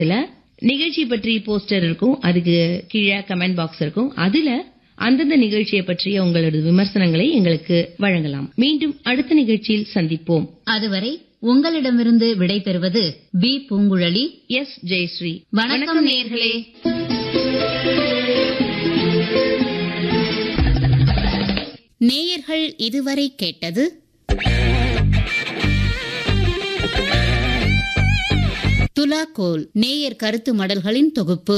இதுல நிகழ்ச்சி பற்றி போஸ்டர் இருக்கும் அதுக்கு கீழே கமெண்ட் பாக்ஸ் இருக்கும் அதுல அந்தந்த நிகழ்ச்சியை பற்றிய உங்களது விமர்சனங்களை எங்களுக்கு வழங்கலாம் மீண்டும் அடுத்த நிகழ்ச்சியில் சந்திப்போம் அதுவரை உங்களிடமிருந்து விடை பெறுவது பி பூங்குழலி எஸ் ஜெயஸ்ரீ வணக்கம் நேர்களே நேயர்கள் இதுவரை கேட்டது துலாக்கோல் நேயர் கருத்து மடல்களின் தொகுப்பு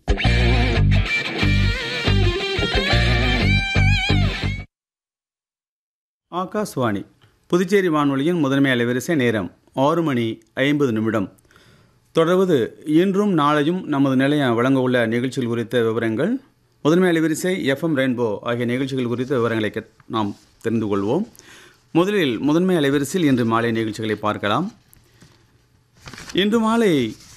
ஆகாஷ்வாணி புதுச்சேரி வானொலியின் முதன்மை அலைவரிசை நேரம் ஆறு மணி ஐம்பது நிமிடம் தொடர்வது இன்றும் நாளையும் நமது நிலையம் வழங்க உள்ள நிகழ்ச்சிகள் குறித்த விவரங்கள் முதன்மை அலைவரிசை எஃப்எம் ரெயின்போ ஆகிய நிகழ்ச்சிகள் குறித்த விவரங்களை கே- நாம் தெரிந்து கொள்வோம் முதலில் முதன்மை அலைவரிசையில் இன்று மாலை நிகழ்ச்சிகளை பார்க்கலாம் இன்று மாலை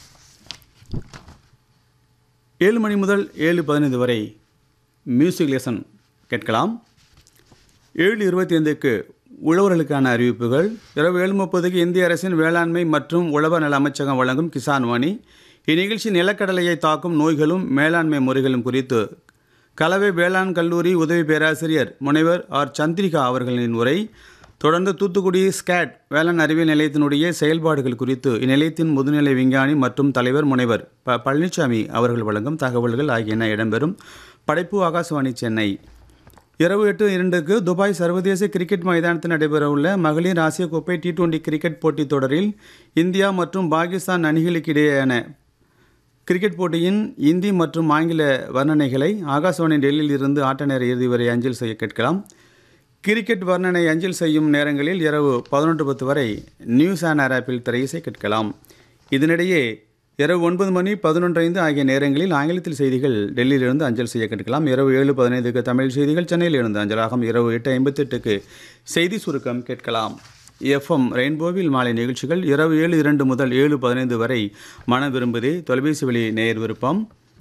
ஏழு மணி முதல் ஏழு பதினைந்து வரை மியூசிக் லெசன் கேட்கலாம் ஏழு இருபத்தி ஐந்துக்கு உழவர்களுக்கான அறிவிப்புகள் இரவு ஏழு முப்பதுக்கு இந்திய அரசின் வேளாண்மை மற்றும் உழவர் நல அமைச்சகம் வழங்கும் கிசான் வாணி இந்நிகழ்ச்சி நிலக்கடலையை தாக்கும் நோய்களும் மேலாண்மை முறைகளும் குறித்து கலவை வேளாண் கல்லூரி உதவி பேராசிரியர் முனைவர் ஆர் சந்திரிகா அவர்களின் உரை தொடர்ந்து தூத்துக்குடி ஸ்கேட் வேளாண் அறிவியல் நிலையத்தினுடைய செயல்பாடுகள் குறித்து இந்நிலையத்தின் முதுநிலை விஞ்ஞானி மற்றும் தலைவர் முனைவர் ப பழனிசாமி அவர்கள் வழங்கும் தகவல்கள் ஆகியன இடம்பெறும் படைப்பு ஆகாசவாணி சென்னை இரவு எட்டு இரண்டுக்கு துபாய் சர்வதேச கிரிக்கெட் மைதானத்தில் நடைபெறவுள்ள மகளிர் ஆசிய கோப்பை டி டுவெண்டி கிரிக்கெட் போட்டித் தொடரில் இந்தியா மற்றும் பாகிஸ்தான் அணிகளுக்கு இடையேயான கிரிக்கெட் போட்டியின் இந்தி மற்றும் ஆங்கில வர்ணனைகளை ஆகாசவாணி டெல்லியில் இருந்து ஆட்ட நேர இறுதி வரை அஞ்சல் செய்ய கேட்கலாம் கிரிக்கெட் வர்ணனை அஞ்சல் செய்யும் நேரங்களில் இரவு பதினொன்று பத்து வரை நியூஸ் ஆன் ஏர் ஆப்பில் திரையிசை கேட்கலாம் இதனிடையே இரவு ஒன்பது மணி பதினொன்று ஐந்து ஆகிய நேரங்களில் ஆங்கிலத்தில் செய்திகள் டெல்லியிலிருந்து அஞ்சல் செய்ய கேட்கலாம் இரவு ஏழு பதினைந்துக்கு தமிழ் செய்திகள் சென்னையில் இருந்து அஞ்சலாகும் இரவு எட்டு ஐம்பத்தெட்டுக்கு செய்தி சுருக்கம் கேட்கலாம் எஃப்எம் ரெயின்போவில் மாலை நிகழ்ச்சிகள் இரவு ஏழு இரண்டு முதல் ஏழு பதினைந்து வரை மன விரும்புதே தொலைபேசி வழி நேர் விருப்பம்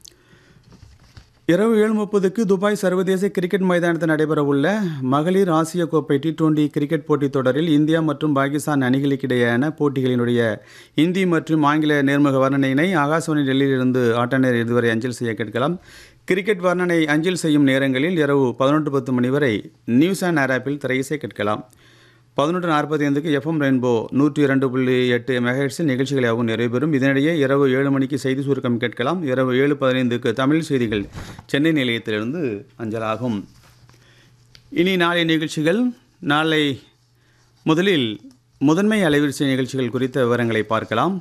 இரவு ஏழு முப்பதுக்கு துபாய் சர்வதேச கிரிக்கெட் மைதானத்தில் நடைபெறவுள்ள மகளிர் ஆசிய கோப்பை டி டுவெண்டி கிரிக்கெட் போட்டித் தொடரில் இந்தியா மற்றும் பாகிஸ்தான் அணிகளுக்கிடையேயான போட்டிகளினுடைய இந்தி மற்றும் ஆங்கில நேர்முக வர்ணனையினை ஆகாசவாணி டெல்லியிலிருந்து ஆட்டநேர் இதுவரை அஞ்சல் செய்ய கேட்கலாம் கிரிக்கெட் வர்ணனை அஞ்சல் செய்யும் நேரங்களில் இரவு பதினொன்று பத்து மணி வரை நியூஸ் அண்ட் ஏர் ஆப்பில் திரையிசை கேட்கலாம் பதினொன்று நாற்பத்தி ஐந்துக்கு எஃப்எம் ரெயின்போ நூற்றி இரண்டு புள்ளி எட்டு மெகாஹெட்ஸில் நிகழ்ச்சிகளாகவும் நிறைவேறும் இதனிடையே இரவு ஏழு மணிக்கு செய்தி சுருக்கம் கேட்கலாம் இரவு ஏழு பதினைந்துக்கு தமிழ் செய்திகள் சென்னை நிலையத்திலிருந்து அஞ்சலாகும் இனி நாளை நிகழ்ச்சிகள் நாளை முதலில் முதன்மை அலைவரிசை நிகழ்ச்சிகள் குறித்த விவரங்களை பார்க்கலாம்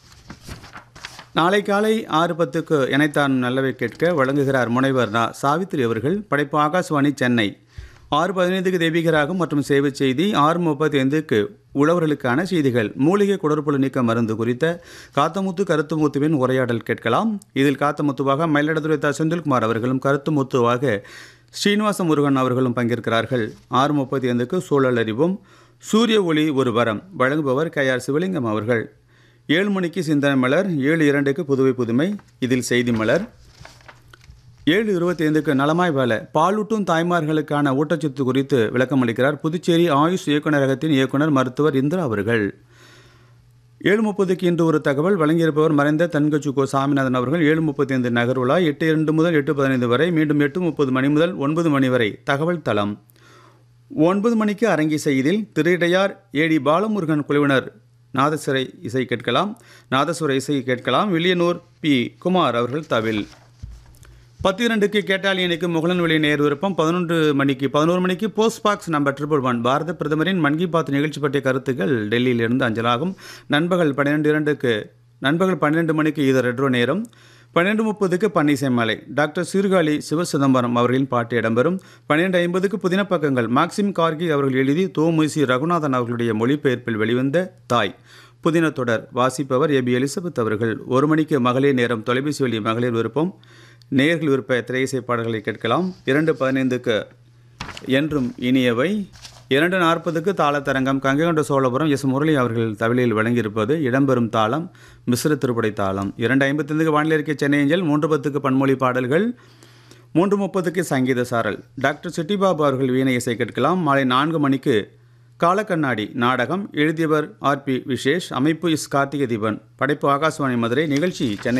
நாளை காலை ஆறு பத்துக்கு இணைத்தான் நல்லவை கேட்க வழங்குகிறார் முனைவர் நா சாவித்ரி அவர்கள் படைப்பு ஆகாசவாணி சென்னை ஆறு பதினைந்துக்கு தெய்வீகராகும் மற்றும் சேவை செய்தி ஆறு முப்பத்தி ஐந்துக்கு உழவர்களுக்கான செய்திகள் மூலிகை குடற்புழு நீக்க மருந்து குறித்த காத்தமுத்து கருத்துமுத்துவின் உரையாடல் கேட்கலாம் இதில் காத்தமுத்துவாக மயிலாடுதுறை த செந்தில்குமார் அவர்களும் கருத்துமுத்துவாக ஸ்ரீனிவாச முருகன் அவர்களும் பங்கேற்கிறார்கள் ஆறு முப்பத்தி ஐந்துக்கு சூழல் அறிவும் சூரிய ஒளி ஒரு வரம் வழங்குபவர் கே ஆர் சிவலிங்கம் அவர்கள் ஏழு மணிக்கு சிந்தனை மலர் ஏழு இரண்டுக்கு புதுவை புதுமை இதில் செய்தி மலர் ஏழு இருபத்தி ஐந்துக்கு நலமாய் வேலை பாலூட்டும் தாய்மார்களுக்கான ஊட்டச்சத்து குறித்து விளக்கம் அளிக்கிறார் புதுச்சேரி ஆயுஷ் இயக்குநரகத்தின் இயக்குனர் மருத்துவர் இந்திரா அவர்கள் ஏழு முப்பதுக்கு இன்று ஒரு தகவல் வழங்கியிருப்பவர் மறைந்த தன்கச்சு கோ சாமிநாதன் அவர்கள் ஏழு முப்பத்தி ஐந்து நகர்வுலா எட்டு இரண்டு முதல் எட்டு பதினைந்து வரை மீண்டும் எட்டு முப்பது மணி முதல் ஒன்பது மணி வரை தகவல் தளம் ஒன்பது மணிக்கு அரங்கிசை இதில் திரையிடையார் ஏடி பாலமுருகன் குழுவினர் நாதஸ்வர இசை கேட்கலாம் நாதஸ்வர இசை கேட்கலாம் வில்லியனூர் பி குமார் அவர்கள் தவில் பத்து இரண்டுக்கு கேட்டால் எனக்கு முகலன் வெளி நேர் விருப்பம் பதினொன்று மணிக்கு பதினோரு மணிக்கு post box number triple one பாரத பிரதமரின் மன் கி பாத் நிகழ்ச்சி பற்றிய கருத்துக்கள் டெல்லியிலிருந்து அஞ்சலாகும் நண்பகல் பன்னிரெண்டு இரண்டுக்கு நண்பகல் பன்னிரெண்டு மணிக்கு இது ரெட்ரோ நேரம் பன்னிரெண்டு முப்பதுக்கு பன்னீசை மாலை டாக்டர் சீர்காழி சிவசிதம்பரம் அவர்களின் பாட்டு இடம்பெறும் பன்னிரெண்டு ஐம்பதுக்கு புதின பக்கங்கள் மாக்சிம் கார்கி அவர்கள் எழுதி தோமுசி ரகுநாதன் அவர்களுடைய மொழிபெயர்ப்பில் வெளிவந்த தாய் புதின தொடர் வாசிப்பவர் ஏபி எலிசபெத் அவர்கள் ஒரு மணிக்கு மகளிர் நேரம் தொலைபேசி வழி மகளிர் விருப்பம் நேர்கள் விருப்ப திரையிசை பாடல்களை கேட்கலாம் இரண்டு பதினைந்துக்கு என்றும் இனியவை இரண்டு நாற்பதுக்கு தாளத்தரங்கம் கங்கைகொண்ட சோழபுரம் எஸ் முரளி அவர்கள் தவிலில் வழங்கியிருப்பது இடம்பெறும் தாளம் மிஸ்ர திருப்படை தாளம் இரண்டு ஐம்பத்தைந்துக்கு வானிலை அறிக்கை சென்னை அஞ்சல் மூன்று பத்துக்கு பன்மொழி பாடல்கள் மூன்று முப்பதுக்கு சங்கீத சாரல் டாக்டர் சிட்டிபாபு அவர்கள் வீணை இசை கேட்கலாம் மாலை நான்கு மணிக்கு காலக்கண்ணாடி நாடகம் எழுதியவர் ஆர் பி விசேஷ் அமைப்பு இஸ் கார்த்திகை தீபன் படைப்பு ஆகாசவாணி மதுரை நிகழ்ச்சி சென்னை